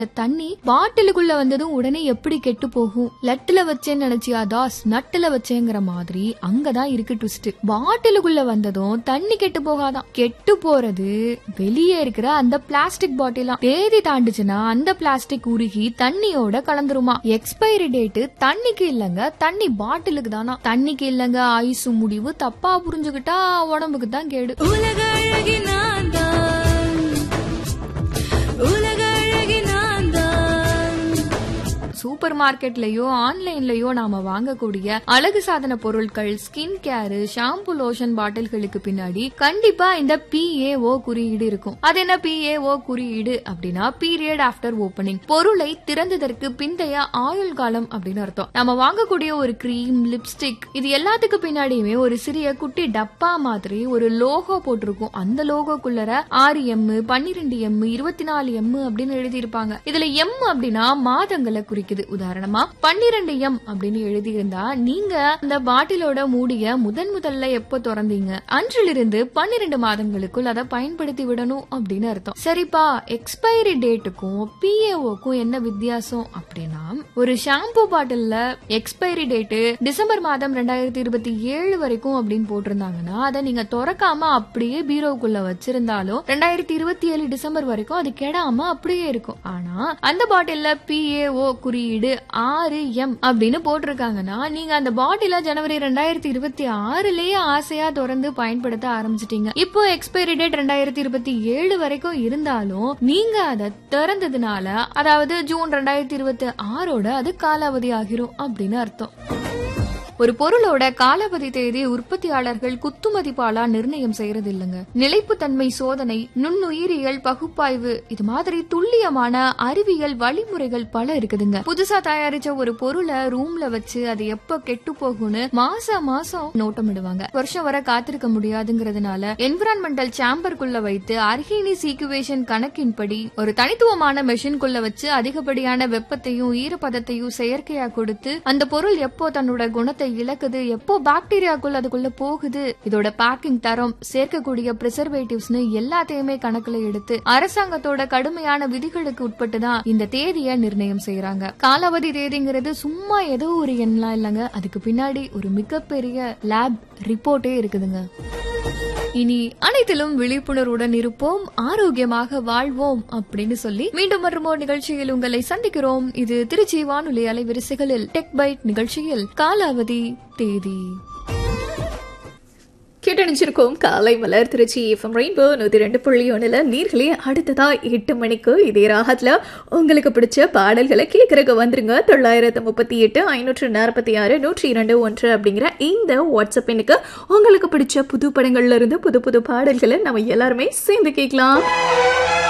தண்ணி பாட்டிலுக்குள்ள வந்ததும் உடனே எப்படி கெட்டு போகும் லட்டுல வச்சேன்னு நினைச்சியா தாஸ் நட்டுல வச்சேங்கிற மாதிரி அங்கதான் இருக்கு ட்விஸ்ட் பாட்டிலுக்குள்ள வந்ததும் தண்ணி கெட்டு போகாதான் கெட்டு போறது வெளியே இருக்கிற அந்த பிளாஸ்டிக் பாட்டிலாம் தேதி தாண்டுச்சுன்னா அந்த பிளாஸ்டிக் உருகி தண்ணியோட கலந்துருமா எக்ஸ்பைரி டேட் தண்ணிக்கு இல்லங்க தண்ணி பாட்டிலுக்கு தானா தண்ணிக்கு இல்லங்க ஐஸ் முடிவு தப்பா புரிஞ்சுக்கிட்டா உடம்புக்கு தான் கேடு உலக அழகி நான் தான் உலக அழகி நான் தான் சூப்பர் மார்க்கெட்லயோ ஆன்லைன்லயோ நாம வாங்கக்கூடிய அழகு சாதன பொருட்கள் ஸ்கின் கேர் ஷாம்பு லோஷன் பாட்டில்களுக்கு பின்னாடி கண்டிப்பா இந்த பிஏஓ குறியீடு இருக்கும் அது என்ன பிஏஓ குறியீடு அப்படின்னா பீரியட் ஆஃப்டர் ஓபனிங் பொருளை திறந்ததற்கு பிந்தைய ஆயுள் காலம் அப்படின்னு அர்த்தம் நம்ம வாங்கக்கூடிய ஒரு கிரீம் லிப்ஸ்டிக் இது எல்லாத்துக்கு பின்னாடியுமே ஒரு சிறிய குட்டி டப்பா மாதிரி ஒரு லோகோ போட்டிருக்கும் அந்த லோகோக்குள்ளர ஆறு எம் பன்னிரெண்டு எம் இருபத்தி நாலு எம் அப்படின்னு எழுதியிருப்பாங்க இதுல எம் அப்படின்னா மாதங்களை குறிக்குது உதாரணமா பன்னிரெண்டு எம் அப்படின்னு எழுதியிருந்தா நீங்க அந்த பாட்டிலோட மூடிய முதன் முதல்ல எப்போ திறந்தீங்க அன்றிலிருந்து பன்னிரெண்டு மாதங்களுக்குள் அதை பயன்படுத்தி விடணும் அப்படின்னு அர்த்தம் சரிப்பா எக்ஸ்பைரி டேட்டுக்கும் பிஏஓக்கும் என்ன வித்தியாசம் அப்படின்னா ஒரு ஷாம்பு பாட்டில்ல எக்ஸ்பைரி டேட்டு டிசம்பர் மாதம் ரெண்டாயிரத்தி இருபத்தி ஏழு வரைக்கும் அப்படின்னு போட்டிருந்தாங்கன்னா அதை நீங்க திறக்காம அப்படியே பீரோக்குள்ள வச்சிருந்தாலும் ரெண்டாயிரத்தி இருபத்தி ஏழு டிசம்பர் வரைக்கும் அது கெடாம அப்படியே இருக்கும் ஆனா அந்த பாட்டில்ல பிஏஓ குறியீடு ஆறு எம் அப்படின்னு போட்டிருக்காங்கன்னா நீங்க அந்த பாட்டில ஜனவரி ரெண்டாயிரத்தி இருபத்தி ஆறுலயே ஆசையா திறந்து பயன்படுத்த ஆரம்பிச்சிட்டீங்க இப்போ எக்ஸ்பைரி டேட் ரெண்டாயிரத்தி இருபத்தி ஏழு வரைக்கும் இருந்தாலும் நீங்க அதை திறந்ததுனால அதாவது ஜூன் ரெண்டாயிரத்தி இருபத்தி ஆறோட அது காலாவதி ஆகிரும் அப்படின்னு அர்த்தம் ஒரு பொருளோட காலாவதி தேதி உற்பத்தியாளர்கள் குத்துமதிப்பாலா நிர்ணயம் செய்யறது இல்லைங்க நிலைப்புத்தன்மை சோதனை நுண்ணுயிரியல் பகுப்பாய்வு இது மாதிரி துல்லியமான அறிவியல் வழிமுறைகள் பல இருக்குதுங்க புதுசா தயாரிச்ச ஒரு பொருளை ரூம்ல வச்சு அது எப்ப கெட்டு போகும்னு மாசம் மாசம் நோட்டமிடுவாங்க வருஷம் வர காத்திருக்க முடியாதுங்கிறதுனால என்விரான்மெண்டல் சாம்பருக்குள்ள வைத்து அர்ஹீனி சீக்குவேஷன் கணக்கின்படி ஒரு தனித்துவமான மெஷின்குள்ள வச்சு அதிகப்படியான வெப்பத்தையும் ஈரப்பதத்தையும் செயற்கையா கொடுத்து அந்த பொருள் எப்போ தன்னோட குணத்தை இழக்குது எப்போ பாக்டீரியாக்குள்ள அதுக்குள்ள போகுது இதோட பேக்கிங் தரம் சேர்க்கக்கூடிய ப்ரிசர்வேட்டிவ்ஸ்னு எல்லாத்தையுமே கணக்குல எடுத்து அரசாங்கத்தோட கடுமையான விதிகளுக்கு உட்பட்டு தான் இந்த தேதியை நிர்ணயம் செய்யறாங்க காலாவதி தேதிங்கிறது சும்மா ஏதோ ஒரு எண்ணலாம் இல்லைங்க அதுக்கு பின்னாடி ஒரு மிகப்பெரிய லேப் ரிப்போர்ட்டே இருக்குதுங்க இனி அனைத்திலும் விழிப்புணர்வுடன் இருப்போம் ஆரோக்கியமாக வாழ்வோம் அப்படின்னு சொல்லி மீண்டும் மற்றொரு நிகழ்ச்சியில் உங்களை சந்திக்கிறோம் இது திருச்சி வானொலி அலைவரிசைகளில் டெக் பைட் நிகழ்ச்சியில் காலாவதி தேதி கேட்டணிச்சிருக்கோம் காலை மலர் திருச்சி எஃப்எம் ரெயின்போ நூற்றி ரெண்டு புள்ளி ஒன்றில் நீர்களே அடுத்ததா எட்டு மணிக்கு இதே ராகத்தில் உங்களுக்கு பிடிச்ச பாடல்களை கேட்கறக்கு வந்துருங்க தொள்ளாயிரத்து முப்பத்தி எட்டு ஐநூற்று நாற்பத்தி ஆறு நூற்றி இரண்டு ஒன்று அப்படிங்கிற இந்த வாட்ஸ்அப் எண்ணுக்கு உங்களுக்கு பிடிச்ச புது படங்கள்ல இருந்து புது புது பாடல்களை நம்ம எல்லாருமே சேர்ந்து கேட்கலாம்